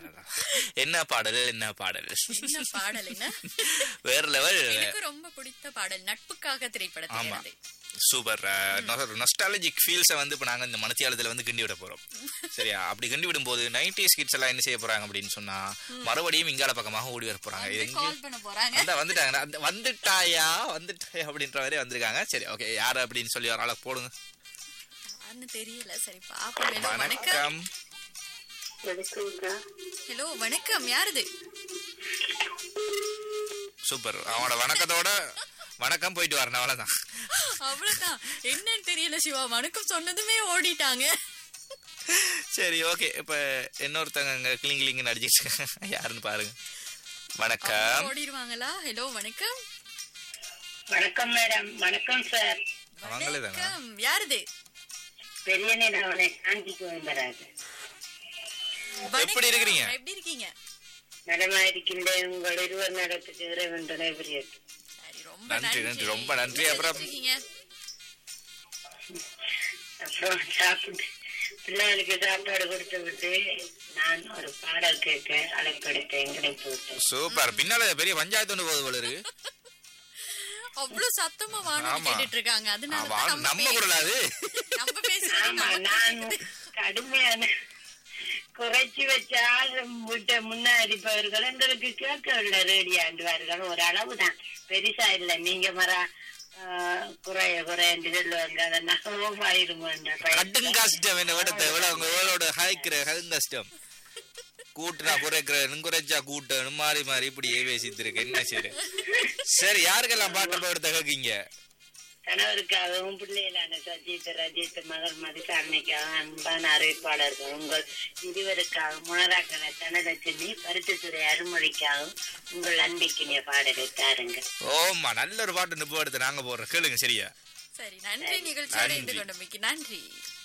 அடடடடடா. என்ன பாடல் என்ன பாடல் என்ன பாடல் என்ன வேற லெவல் எனக்கு ரொம்ப பிடித்த பாடல் நட்புக்காக திரைப்படத்தில் ஆமா இருந்து. சூப்பர் நொஸ்டாலஜிக் ஃபீல்ஸை வந்து இப்போ நாங்கள் இந்த மனத்தியாலத்தில் வந்து கிண்டி விட போகிறோம் சரியா அப்படி கிண்டி விடும்போது நைன்டிஸ் கிட்ஸ் எல்லாம் என்ன செய்ய போறாங்க அப்படின்னு சொன்னா மறுபடியும் இங்கால பக்கமாக ஓடி வர போறாங்க வந்து எங்க கால் பண்ண போறாங்க அந்த வந்துட்டாங்க அந்த வந்துட்டாயா வந்துட்டாயா அப்படின்ற மாதிரி வந்திருக்காங்க சரி ஓகே யார் அப்படின்னு சொல்லி ஒரு ஆளை போடுங்க யாருன்னு தெரியல சரி பாப்போம் Hello, வணக்கம் வணக்கம் வணக்கம்க்கா ஹலோ வணக்கம் யாருது சூப்பர் அவனோட வணக்கத்தோட வணக்கம் போயிட்டு வரணும் அவ்வளவுதான் அவ்வளவுதான் என்னன்னு தெரியல சிவா வணக்கம் சொன்னதுமே ஓடிட்டாங்க சரி ஓகே இப்ப இன்னொருத்தங்க அங்க கிளிங் கிளிங் அடிச்சிட்டு இருக்காங்க. யாருன்னு பாருங்க வணக்கம் ஓடிடுவாங்களா ஹலோ வணக்கம் வணக்கம் மேடம் வணக்கம் சார் அவங்களே தானே வணக்கம் யாருது பெரியனே நான் அவனை சாந்திக்கு வந்தராது எப்படி இருக்கிறீங்க? எப்படி இருக்கீங்க நடமா இருக்கின்றேன் உங்கள் இருவர் நடத்துக்கு இறைவன் துணை புரியட்டும் சரி ரொம்ப நன்றி, நன்றி, ரொம்ப நன்றி. என்ன அப்புறம் செஞ்சிருக்கீங்க? அப்புறம் சாப்பிட்டு பிள்ளைகளுக்கு சாப்பாடு கொடுத்து விட்டு நான் ஒரு பாடல் கேட்க அழைப்படுத்தேன் கிடைப்பு விட்டேன் சூப்பர் பின்னால பெரிய பஞ்சாயத்து ஒன்று போகுது போல இருக்கு அவ்வளவு சத்தமா வானொலி ஆமா. கேட்டுட்டு இருக்காங்க அதனால ஆமா, தான் நம்ம நம்ம பே- குரல் அது நம்ம பேசுறது ஆமா நமக்கு நான் கேக்குது. கடுமையான குறைச்சி வச்சால் விட்ட முன்னாடிப்பவர்கள் எங்களுக்கு கேட்கவில்லை ரேடியாண்டுவார்கள் ஒரு அளவுதான் பெருசா இல்லை நீங்க மர குறைய குறையன்று சொல்லுவாங்க அதை நகமாயிருமோ கடும் கஷ்டம் என்ன விடத்த எவ்வளவு உங்க எவ்வளோட ஹாய்க்கிற கடும் கஷ்டம் கூட்டுனா குறைக்கிற குறைச்சா கூட்டணும் மாறி மாறி இப்படியே பேசிட்டு இருக்கு என்ன சரி சரி யாருக்கெல்லாம் பாட்டு போடுத்த கேக்கீங்க கணவருக்காகவும் பிள்ளைகளான சஜித் ரஜித் மகள் மதுசாரணிக்காக அன்பான அறிவிப்பாளர்கள் உங்கள் இருவருக்காக முனராக்கண தனலட்சுமி பருத்தித்துறை அருமொழிக்காகவும் உங்கள் அன்பிக்கினிய பாடலை தாருங்க ஓமா நல்ல ஒரு பாட்டு நிப்பு எடுத்து நாங்க போடுறோம் கேளுங்க சரியா சரி நன்றி நிகழ்ச்சியோட நன்றி. இருந்து கொண்டமைக்கு நன்றி